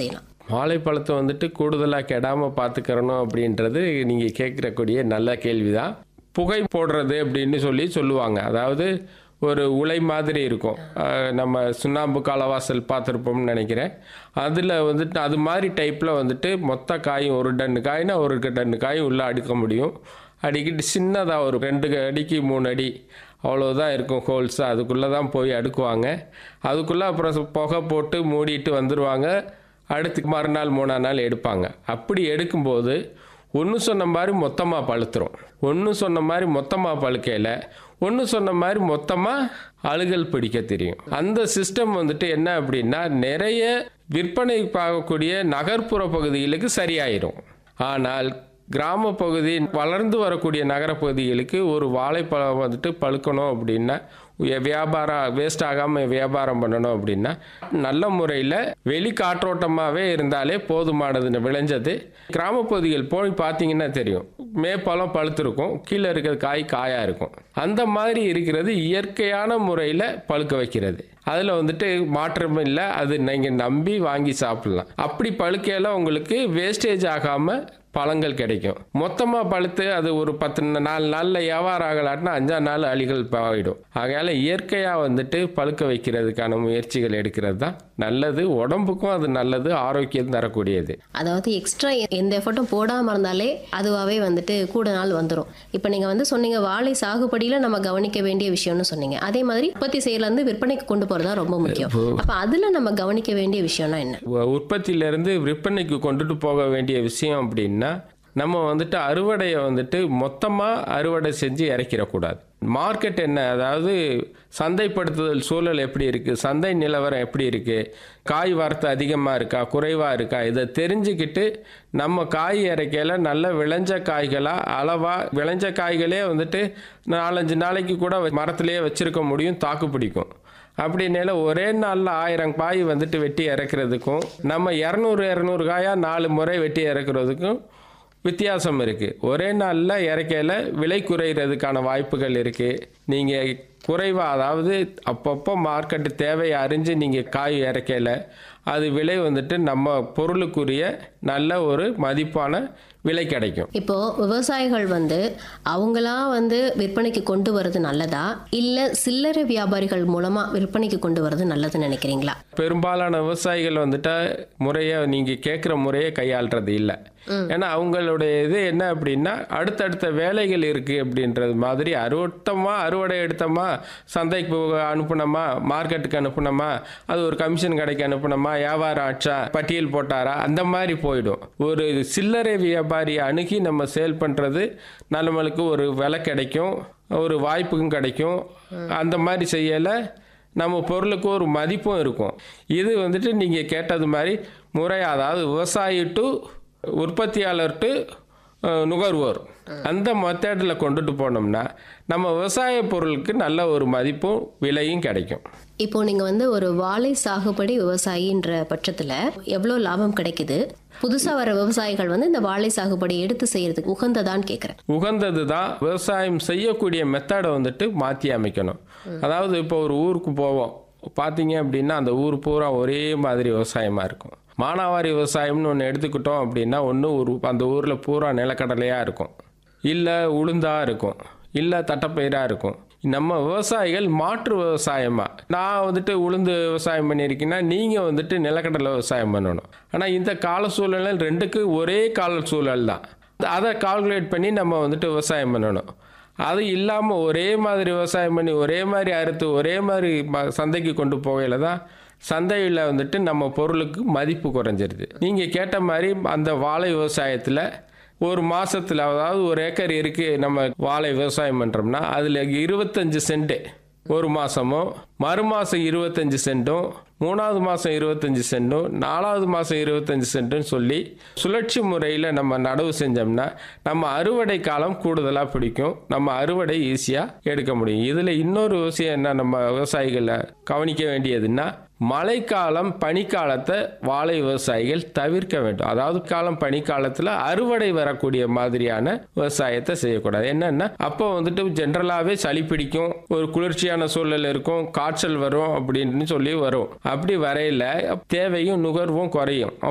செய்யலாம் வாழைப்பழத்தை வந்துட்டு கூடுதலாக கெடாமல் பார்த்துக்கிறணும் அப்படின்றது நீங்கள் கேட்கக்கூடிய நல்ல கேள்வி தான் புகை போடுறது அப்படின்னு சொல்லி சொல்லுவாங்க அதாவது ஒரு உலை மாதிரி இருக்கும் அஹ் நம்ம சுண்ணாம்பு காலவாசல் பார்த்துருப்போம்னு நினைக்கிறேன் அதில் வந்துட்டு அது மாதிரி டைப்பில் வந்துட்டு மொத்த காயும் ஒரு டன்னு காய்னா ஒரு டன்னு காயும் உள்ளே அடுக்க முடியும் அடிக்கிட்டு சின்னதாக ஒரு ரெண்டு அடிக்கு மூணு அடி அவ்வளோதான் இருக்கும் ஹோல்ஸ் அதுக்குள்ளே தான் போய் அடுக்குவாங்க அதுக்குள்ளே அப்புறம் புகை போட்டு மூடிட்டு வந்துடுவாங்க அடுத்து மறுநாள் மூணாம் நாள் எடுப்பாங்க அப்படி எடுக்கும்போது ஒன்று சொன்ன மாதிரி மொத்தமாக பழுத்துரும் ஒன்று சொன்ன மாதிரி மொத்தமாக பழுக்கையில் ஒன்று சொன்ன மாதிரி மொத்தமாக அழுகல் பிடிக்க தெரியும் அந்த சிஸ்டம் வந்துட்டு என்ன அப்படின்னா நிறைய விற்பனை பார்க்கக்கூடிய நகர்ப்புற பகுதிகளுக்கு சரியாயிரும் ஆனால் கிராம பகுதி வளர்ந்து வரக்கூடிய நகரப்பகுதிகளுக்கு ஒரு வாழைப்பழம் வந்துட்டு பழுக்கணும் அப்படின்னா வி- வியாபாரம் வேஸ்ட் ஆகாமல் வியாபாரம் பண்ணணும் அப்படின்னா நல்ல முறையில் வெளி காற்றோட்டமாகவே இருந்தாலே போதுமானது விளைஞ்சது கிராமப்பகுதிகள் போய் பார்த்தீங்கன்னா தெரியும் மேப்பழம் பழுத்திருக்கும் கீழே இருக்கிற காய் காயாக இருக்கும் அந்த மாதிரி இருக்கிறது இயற்கையான முறையில் பழுக்க வைக்கிறது அதில் வந்துட்டு மாற்றம் இல்லை அது நீங்கள் நம்பி வாங்கி சாப்பிடலாம் அப்படி பழுக்கையில் உங்களுக்கு வேஸ்டேஜ் ஆகாமல் பழங்கள் கிடைக்கும் மொத்தமாக பழுத்து அது ஒரு பத்து நா- நாலு நாளில் வியாபாரம் ஆகலாட்டினா அஞ்சாம் நாள் அழிகள் போயிடும் ஆகையால் இயற்கையாக வந்துட்டு பழுக்க வைக்கிறதுக்கான முயற்சிகள் எடுக்கிறது தான் நல்லது உடம்புக்கும் அது நல்லது ஆரோக்கியம் தரக்கூடியது அதாவது எக்ஸ்ட்ரா எந்த எஃபர்ட்டும் போடாமல் இருந்தாலே அதுவாகவே வந்துட்டு கூட நாள் வந்துடும் இப்போ நீங்கள் வந்து சொன்னீங்க வாழை சாகுபடியில் நம்ம கவனிக்க வேண்டிய விஷயம்னு சொன்னீங்க அதே மாதிரி உற்பத்தி செய்யலேருந்து விற்பனைக்கு கொண்டு போகிறது தான் ரொம்ப முக்கியம் அப்போ அதில் நம்ம கவனிக்க வேண்டிய விஷயம்னா என்ன உ- உற்பத்தியிலேருந்து விற்பனைக்கு கொண்டுட்டு போக வேண்டிய விஷயம் அப்படின்னா நம்ம வந்துட்டு அறுவடையை வந்துட்டு மொத்தமாக அறுவடை செஞ்சு இறக்கிடக்கூடாது மார்க்கெட் என்ன அதாவது சந்தைப்படுத்துதல் சூழல் எப்படி இருக்குது சந்தை நிலவரம் எப்படி இருக்குது காய் வரத்து அதிகமாக இருக்கா குறைவாக இருக்கா இதை தெரிஞ்சுக்கிட்டு நம்ம காய் இறக்கையில் நல்ல விளைஞ்ச காய்களாக அளவாக விளைஞ்ச காய்களே வந்துட்டு நாலஞ்சு நாளைக்கு கூட மரத்திலேயே வச்சுருக்க முடியும் தாக்கு பிடிக்கும் அப்படின்னால ஒரே நாளில் ஆயிரம் காய் வந்துட்டு வெட்டி இறக்குறதுக்கும் நம்ம இரநூறு இரநூறு காயாக நாலு முறை வெட்டி இறக்குறதுக்கும் வித்தியாசம் இருக்குது ஒரே நாளில் இறக்கையில் விலை குறைகிறதுக்கான வாய்ப்புகள் இருக்குது நீங்கள் குறைவாக அதாவது அப்பப்போ மார்க்கெட்டு தேவையை அறிஞ்சு நீங்கள் காய் இறக்கையில் அது விலை வந்துட்டு நம்ம பொருளுக்குரிய நல்ல ஒரு மதிப்பான விலை கிடைக்கும் இப்போ விவசாயிகள் வந்து அவங்களா வந்து விற்பனைக்கு கொண்டு வர்றது நல்லதா இல்லை சில்லறை வியாபாரிகள் மூலமா விற்பனைக்கு கொண்டு வர்றது நல்லதுன்னு நினைக்கிறீங்களா பெரும்பாலான விவசாயிகள் வந்துட்டு முறையை நீங்கள் கேட்குற முறையை கையாளுறது இல்லை ஏன்னா அவங்களுடைய இது என்ன அப்படின்னா அடுத்தடுத்த வேலைகள் இருக்குது அப்படின்றது மாதிரி அறுவட்டமா அறுவடை எடுத்தோமா சந்தைக்கு அனுப்புனோமா மார்க்கெட்டுக்கு அனுப்புனோமா அது ஒரு கமிஷன் கடைக்கு அனுப்புனோமா வியாபாரம் ஆச்சா பட்டியல் போட்டாரா அந்த மாதிரி போயிடும் ஒரு சில்லறை வியாபாரி அணுகி நம்ம சேல் பண்ணுறது நம்மளுக்கு ஒரு விலை கிடைக்கும் ஒரு வாய்ப்பும் கிடைக்கும் அந்த மாதிரி செய்யலை நம்ம பொருளுக்கு ஒரு மதிப்பும் இருக்கும் இது வந்துட்டு நீங்கள் கேட்டது மாதிரி முறை அதாவது விவசாயி டு உற்பத்தியாளர் டு அஹ், நுகர்வோர் அந்த மெத்தடில் கொண்டுட்டு போனோம்னா நம்ம விவசாய பொருளுக்கு நல்ல ஒரு மதிப்பும் விலையும் கிடைக்கும் இப்போ நீங்க வந்து ஒரு வாழை சாகுபடி விவசாயின்ற பட்சத்துல எவ்வளோ லாபம் கிடைக்குது புதுசா வர விவசாயிகள் வந்து இந்த வாழை சாகுபடி எடுத்து செய்யறதுக்கு உகந்ததான்னு கேக்குறேன் உகந்தது தான் விவசாயம் செய்யக்கூடிய மெத்தடை வந்துட்டு மாற்றி அமைக்கணும் அதாவது இப்போ ஒரு ஊருக்கு போவோம் பார்த்தீங்க அப்படின்னா அந்த ஊர் பூரா ஒரே மாதிரி விவசாயமாக இருக்கும் மானாவாரி விவசாயம்னு ஒன்று எடுத்துக்கிட்டோம் அப்படின்னா ஒன்று ஒரு அந்த ஊரில் பூரா நிலக்கடலையாக இருக்கும் இல்லை உளுந்தாக இருக்கும் இல்லை தட்டைப்பயிராக இருக்கும் நம்ம விவசாயிகள் மாற்று விவசாயமாக நான் வந்துட்டு உளுந்து விவசாயம் பண்ணியிருக்கேன்னா நீங்கள் வந்துட்டு நிலக்கடலை விவசாயம் பண்ணணும் ஆனால் இந்த கால சூழலில் ரெண்டுக்கு ஒரே கால சூழல் தான் அதை கால்குலேட் பண்ணி நம்ம வந்துட்டு விவசாயம் பண்ணணும் அது இல்லாமல் ஒரே மாதிரி விவசாயம் பண்ணி ஒரே மாதிரி அறுத்து ஒரே மாதிரி ம- சந்தைக்கு கொண்டு போகையில தான் சந்தையில் வந்துட்டு நம்ம பொருளுக்கு மதிப்பு குறைஞ்சிருது நீங்கள் கேட்ட மாதிரி அந்த வாழை விவசாயத்தில் ஒரு மாசத்துல அதாவது ஒரு ஏக்கர் இருக்கு நம்ம வாழை விவசாயம் பண்றோம்னா அதுல இருபத்தஞ்சு சென்ட் ஒரு மாசமும் மறு மாசம் இருபத்தஞ்சு சென்ட்டும் மூணாவது மாசம் இருபத்தஞ்சு சென்ட்டும் நாலாவது மாசம் இருபத்தஞ்சு சென்ட்டும் சொல்லி சுழற்சி முறையில் நம்ம நடவு செஞ்சோம்னா நம்ம அறுவடை காலம் கூடுதலாக பிடிக்கும் நம்ம அறுவடை ஈஸியாக எடுக்க முடியும் இதில் இன்னொரு விஷயம் என்ன நம்ம விவசாயிகளை கவனிக்க வேண்டியதுன்னா மழைக்காலம் பனிக்காலத்தை வாழை விவசாயிகள் தவிர்க்க வேண்டும் அதாவது காலம் பனிக்காலத்தில் அறுவடை வரக்கூடிய மாதிரியான விவசாயத்தை செய்யக்கூடாது என்னன்னா அப்போ வந்துட்டு ஜென்ரலாகவே சளி பிடிக்கும் ஒரு குளிர்ச்சியான சூழல் இருக்கும் காய்ச்சல் வரும் அப்படின்னு சொல்லி வரும் அப்படி வரையில தேவையும் நுகர்வும் குறையும்